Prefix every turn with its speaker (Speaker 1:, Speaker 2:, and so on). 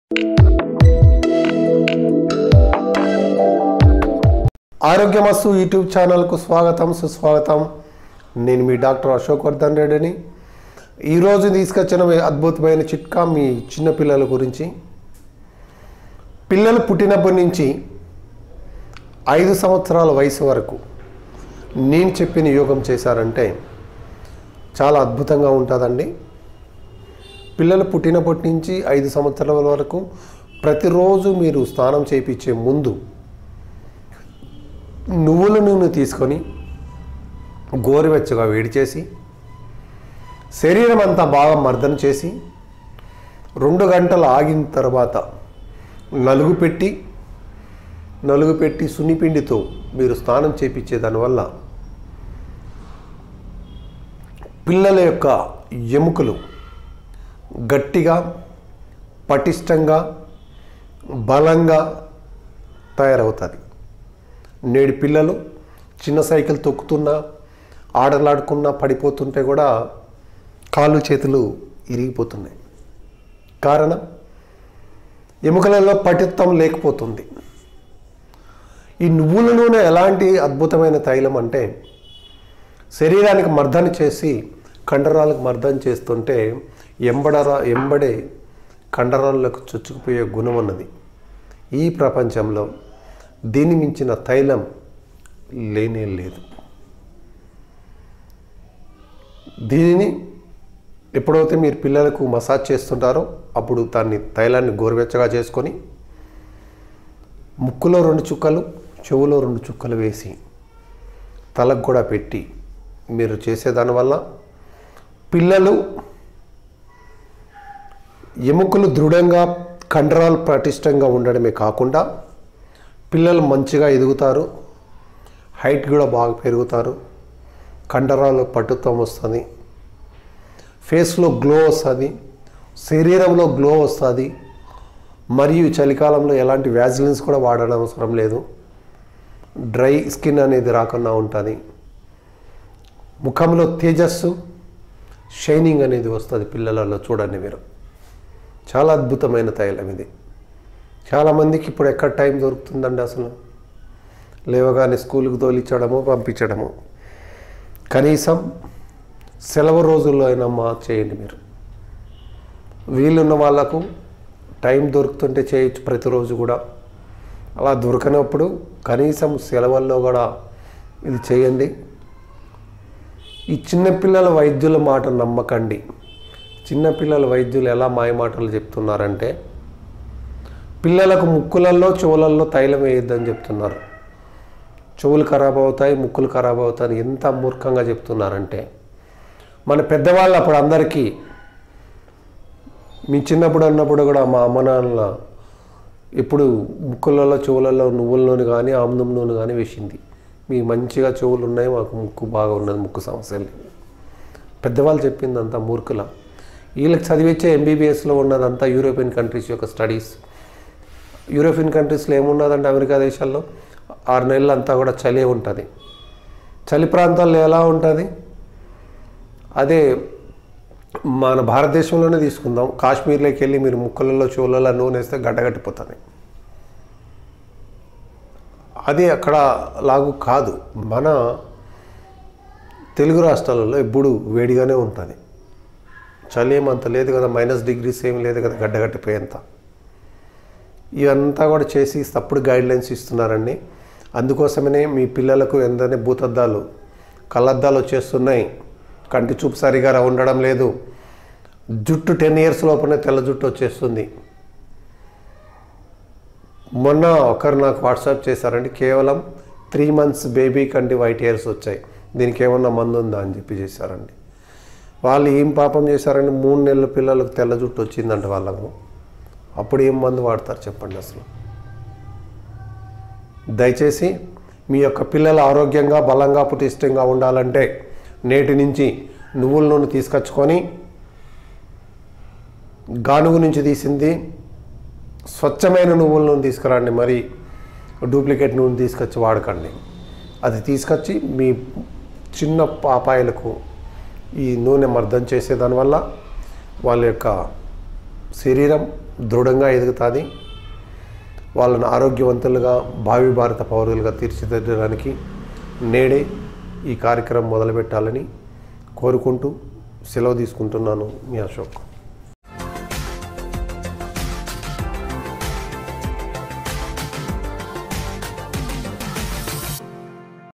Speaker 1: ఆరోగ్యమస్సు YouTube ఛానల్కు స్వాగతం సుస్వాగతం నేను మీ డాక్టర్ అశోక్ వర్ధన్ రెడ్డిని ఈరోజు తీసుకొచ్చిన మీ అద్భుతమైన చిట్కా మీ చిన్నపిల్లల గురించి పిల్లలు పుట్టినప్పటి నుంచి ఐదు సంవత్సరాల వయసు వరకు నేను చెప్పిన యోగం చేశారంటే చాలా అద్భుతంగా ఉంటుందండి పిల్లలు పుట్టినప్పటి నుంచి ఐదు సంవత్సరాల వరకు ప్రతిరోజు మీరు స్నానం చేయించే ముందు నువ్వుల నూనె తీసుకొని గోరువెచ్చగా వేడి చేసి శరీరం అంతా బాగా మర్దన చేసి రెండు గంటలు ఆగిన తర్వాత నలుగు పెట్టి నలుగు పెట్టి సున్నిపిండితో మీరు స్నానం చేపించే దానివల్ల పిల్లల యొక్క ఎముకలు గట్టిగా పటిష్టంగా బలంగా తయారవుతుంది నేడు పిల్లలు చిన్న సైకిల్ తొక్కుతున్నా ఆడలాడుకున్నా పడిపోతుంటే కూడా కాళ్ళు చేతులు ఇరిగిపోతున్నాయి కారణం ఎముకలలో పటిత్వం లేకపోతుంది ఈ నువ్వుల నూనె ఎలాంటి అద్భుతమైన తైలం అంటే శరీరానికి మర్దన చేసి కండరాలకు మర్దన చేస్తుంటే ఎంబడరా ఎంబడే కండరాలకు చొచ్చుకుపోయే గుణం ఉన్నది ఈ ప్రపంచంలో దీన్ని మించిన తైలం లేనే లేదు దీనిని ఎప్పుడైతే మీరు పిల్లలకు మసాజ్ చేస్తుంటారో అప్పుడు దాన్ని తైలాన్ని గోరువెచ్చగా చేసుకొని ముక్కులో రెండు చుక్కలు చెవులో రెండు చుక్కలు వేసి తలకు కూడా పెట్టి మీరు చేసేదానివల్ల పిల్లలు ఎముకలు దృఢంగా కండరాలు పటిష్టంగా ఉండడమే కాకుండా పిల్లలు మంచిగా ఎదుగుతారు హైట్ కూడా బాగా పెరుగుతారు కండరాలు పట్టుత్వం వస్తుంది ఫేస్లో గ్లో వస్తుంది శరీరంలో గ్లో వస్తుంది మరియు చలికాలంలో ఎలాంటి వ్యాజిలిన్స్ కూడా వాడడం అవసరం లేదు డ్రై స్కిన్ అనేది రాకుండా ఉంటుంది ముఖంలో తేజస్సు షైనింగ్ అనేది వస్తుంది పిల్లలలో చూడండి మీరు చాలా అద్భుతమైన తైలం ఇది చాలామందికి ఇప్పుడు ఎక్కడ టైం దొరుకుతుందండి అసలు లేవగానే స్కూల్కి తోలించడము పంపించడము కనీసం సెలవు రోజుల్లో అయినా మా చేయండి మీరు వీలున్న వాళ్ళకు టైం దొరుకుతుంటే చేయొచ్చు ప్రతిరోజు కూడా అలా దొరకనప్పుడు కనీసం సెలవుల్లో కూడా ఇది చేయండి ఈ చిన్నపిల్లల వైద్యుల మాట నమ్మకండి చిన్నపిల్లల వైద్యులు ఎలా మాయమాటలు చెప్తున్నారంటే పిల్లలకు ముక్కులలో చెవులలో తైలం వేయొద్దని చెప్తున్నారు చెవులు ఖరాబ్ అవుతాయి ముక్కులు ఖరాబ్ అవుతాయి ఎంత మూర్ఖంగా చెప్తున్నారంటే మన పెద్దవాళ్ళు అప్పుడు అందరికీ మీ చిన్నప్పుడు అన్నప్పుడు కూడా మా అమ్మ నాన్నల ఇప్పుడు ముక్కులలో చెవులలో నువ్వుల నూనె కానీ ఆముదం నూనె కానీ వేసింది మీ మంచిగా చెవులు ఉన్నాయి మాకు ముక్కు బాగా ఉన్నది ముక్కు సమస్యలు పెద్దవాళ్ళు చెప్పిందంతా మూర్ఖుల వీళ్ళకి చదివించే ఎంబీబీఎస్లో ఉన్నదంతా యూరోపియన్ కంట్రీస్ యొక్క స్టడీస్ యూరోపియన్ కంట్రీస్లో ఏమున్నదంటే అమెరికా దేశాల్లో ఆరు నెలలు అంతా కూడా చలి ఉంటుంది చలి ప్రాంతాల్లో ఎలా ఉంటుంది అదే మన భారతదేశంలోనే తీసుకుందాం కాశ్మీర్లోకి వెళ్ళి మీరు ముక్కలలో చెవులలో నూనె వేస్తే గడ్డగట్టిపోతుంది అది అక్కడ లాగు కాదు మన తెలుగు రాష్ట్రాలలో ఎప్పుడు వేడిగానే ఉంటుంది చలి ఏమంత లేదు కదా మైనస్ డిగ్రీస్ ఏం లేదు కదా గడ్డగట్టిపోయేంత ఇవంతా కూడా చేసి తప్పుడు గైడ్లైన్స్ ఇస్తున్నారండి అందుకోసమనే మీ పిల్లలకు ఎంతనే భూతద్దాలు కళ్ళద్దాలు వచ్చేస్తున్నాయి కంటి చూపు సరిగా ఉండడం లేదు జుట్టు టెన్ ఇయర్స్ లోపలనే తెల్ల జుట్టు వచ్చేస్తుంది మొన్న ఒకరు నాకు వాట్సాప్ చేశారండి కేవలం త్రీ మంత్స్ బేబీ కంటి వైట్ ఇయర్స్ వచ్చాయి దీనికి ఏమన్నా మందు ఉందా అని చెప్పి చేశారండి వాళ్ళు ఏం పాపం చేశారండి మూడు నెలల పిల్లలకు తెల్ల జుట్టు వచ్చిందంట వాళ్ళకు అప్పుడు ఏం మందు వాడతారు చెప్పండి అసలు దయచేసి మీ యొక్క పిల్లలు ఆరోగ్యంగా బలంగా పుటిష్టంగా ఉండాలంటే నేటి నుంచి నువ్వుల నూనె తీసుకొచ్చుకొని గానుగు నుంచి తీసింది స్వచ్ఛమైన నువ్వుల నూనె తీసుకురండి మరి డూప్లికేట్ నూనె తీసుకొచ్చి వాడకండి అది తీసుకొచ్చి మీ చిన్న పాపాయలకు ఈ నూనె మర్దం చేసేదానివల్ల వాళ్ళ యొక్క శరీరం దృఢంగా ఎదుగుతుంది వాళ్ళని ఆరోగ్యవంతులుగా భావి భారత పౌరులుగా తీర్చిదిద్దడానికి నేడే ఈ కార్యక్రమం మొదలుపెట్టాలని కోరుకుంటూ సెలవు తీసుకుంటున్నాను మీ అశోక్